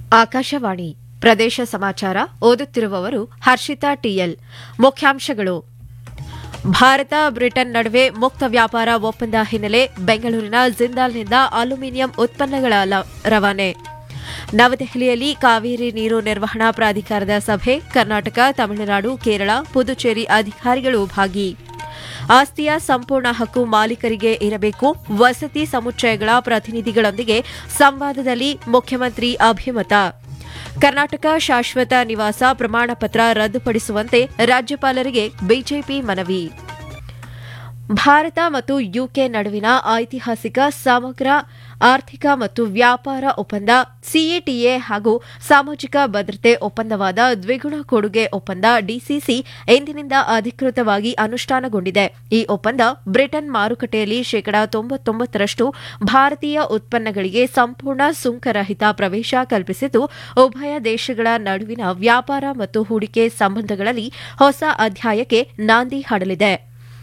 ಆಕಾಶವಾಣಿ ಪ್ರದೇಶ ಸಮಾಚಾರ ಓದುತ್ತಿರುವವರು ಹರ್ಷಿತಾ ಟಿಎಲ್ ಮುಖ್ಯಾಂಶಗಳು ಭಾರತ ಬ್ರಿಟನ್ ನಡುವೆ ಮುಕ್ತ ವ್ಯಾಪಾರ ಒಪ್ಪಂದ ಹಿನ್ನೆಲೆ ಬೆಂಗಳೂರಿನ ಜಿಂದಾಲ್ನಿಂದ ಅಲ್ಯೂಮಿನಿಯಂ ಉತ್ಪನ್ನಗಳ ಲ- ರವಾನೆ ನವದೆಹಲಿಯಲ್ಲಿ ಕಾವೇರಿ ನೀರು ನಿರ್ವಹಣಾ ಪ್ರಾಧಿಕಾರದ ಸಭೆ ಕರ್ನಾಟಕ ತಮಿಳುನಾಡು ಕೇರಳ ಪುದುಚೇರಿ ಅಧಿಕಾರಿಗಳು ಭಾಗಿ ಆಸ್ತಿಯ ಸಂಪೂರ್ಣ ಹಕ್ಕು ಮಾಲೀಕರಿಗೆ ಇರಬೇಕು ವಸತಿ ಸಮುಚ್ಚಯಗಳ ಪ್ರತಿನಿಧಿಗಳೊಂದಿಗೆ ಸಂವಾದದಲ್ಲಿ ಮುಖ್ಯಮಂತ್ರಿ ಅಭಿಮತ ಕರ್ನಾಟಕ ಶಾಶ್ವತ ನಿವಾಸ ಪ್ರಮಾಣ ಪತ್ರ ರದ್ದುಪಡಿಸುವಂತೆ ರಾಜ್ಯಪಾಲರಿಗೆ ಬಿಜೆಪಿ ಮನವಿ ಭಾರತ ಮತ್ತು ಯುಕೆ ನಡುವಿನ ಐತಿಹಾಸಿಕ ಸಮಗ್ರ ಆರ್ಥಿಕ ಮತ್ತು ವ್ಯಾಪಾರ ಒಪ್ಪಂದ ಸಿಎಟಿಎ ಹಾಗೂ ಸಾಮಾಜಿಕ ಭದ್ರತೆ ಒಪ್ಪಂದವಾದ ದ್ವಿಗುಣ ಕೊಡುಗೆ ಒಪ್ಪಂದ ಡಿಸಿಸಿ ಇಂದಿನಿಂದ ಅಧಿಕೃತವಾಗಿ ಅನುಷ್ಠಾನಗೊಂಡಿದೆ ಈ ಒಪ್ಪಂದ ಬ್ರಿಟನ್ ಮಾರುಕಟ್ಟೆಯಲ್ಲಿ ಶೇಕಡಾ ತೊಂಬತ್ತೊಂಬತ್ತರಷ್ಟು ಭಾರತೀಯ ಉತ್ಪನ್ನಗಳಿಗೆ ಸಂಪೂರ್ಣ ಸುಂಕರಹಿತ ಪ್ರವೇಶ ಕಲ್ಪಿಸಿದ್ದು ಉಭಯ ದೇಶಗಳ ನಡುವಿನ ವ್ಯಾಪಾರ ಮತ್ತು ಹೂಡಿಕೆ ಸಂಬಂಧಗಳಲ್ಲಿ ಹೊಸ ಅಧ್ಯಾಯಕ್ಕೆ ನಾಂದಿ ಹಾಡಲಿದೆ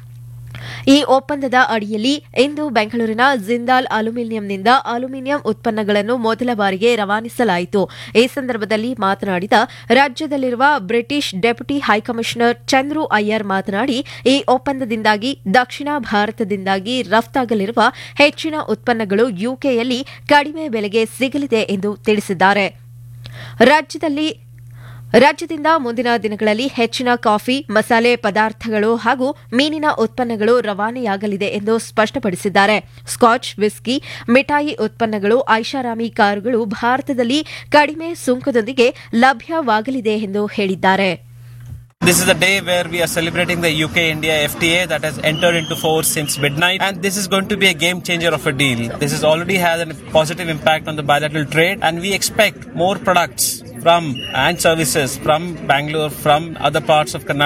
ಈ ಒಪ್ಪಂದದ ಅಡಿಯಲ್ಲಿ ಇಂದು ಬೆಂಗಳೂರಿನ ಜಿಂದಾಲ್ ಅಲ್ಯೂಮಿನಿಯಂನಿಂದ ಅಲ್ಯೂಮಿನಿಯಂ ಉತ್ಪನ್ನಗಳನ್ನು ಮೊದಲ ಬಾರಿಗೆ ರವಾನಿಸಲಾಯಿತು ಈ ಸಂದರ್ಭದಲ್ಲಿ ಮಾತನಾಡಿದ ರಾಜ್ಯದಲ್ಲಿರುವ British deputy high commissioner Chandru Iyer ಮಾತನಾಡಿ ಈ ಒಪ್ಪಂದದಿಂದಾಗಿ ದಕ್ಷಿಣ ಭಾರತದಿಂದಾಗಿ ರಫ್ತಾಗಲಿರುವ ಹೆಚ್ಚಿನ ಉತ್ಪನ್ನಗಳು ಯುಕೆಯಲ್ಲಿ ಕಡಿಮೆ ಬೆಲೆಗೆ ಸಿಗಲಿದೆ ಎಂದು ತಿಳಿಸಿದ್ದಾರೆ ರಾಜ್ಯದಲ್ಲಿ ರಾಜ್ಯದಿಂದ ಮುಂದಿನ ದಿನಗಳಲ್ಲಿ ಹೆಚ್ಚಿನ ಕಾಫಿ ಮಸಾಲೆ ಪದಾರ್ಥಗಳು ಹಾಗೂ ಮೀನಿನ ಉತ್ಪನ್ನಗಳು ರವಾನೆಯಾಗಲಿದೆ ಎಂದು ಸ್ಪಷ್ಟಪಡಿಸಿದ್ದಾರೆ ಸ್ಕಾಚ್ ವಿಸ್ಕಿ ಮಿಠಾಯಿ ಉತ್ಪನ್ನಗಳು ಐಷಾರಾಮಿ ಕಾರುಗಳು ಭಾರತದಲ್ಲಿ ಕಡಿಮೆ ಸುಂಕದೊಂದಿಗೆ ಲಭ್ಯವಾಗಲಿದೆ ಎಂದು ಹೇಳಿದ್ದಾರೆ This is the day where we are celebrating the UK India FTA that has entered into force since midnight, and this is going to be a game changer of a deal. This has already had a positive impact on the bilateral trade, and we expect more products from and services from Bangalore, from other parts of Karnataka.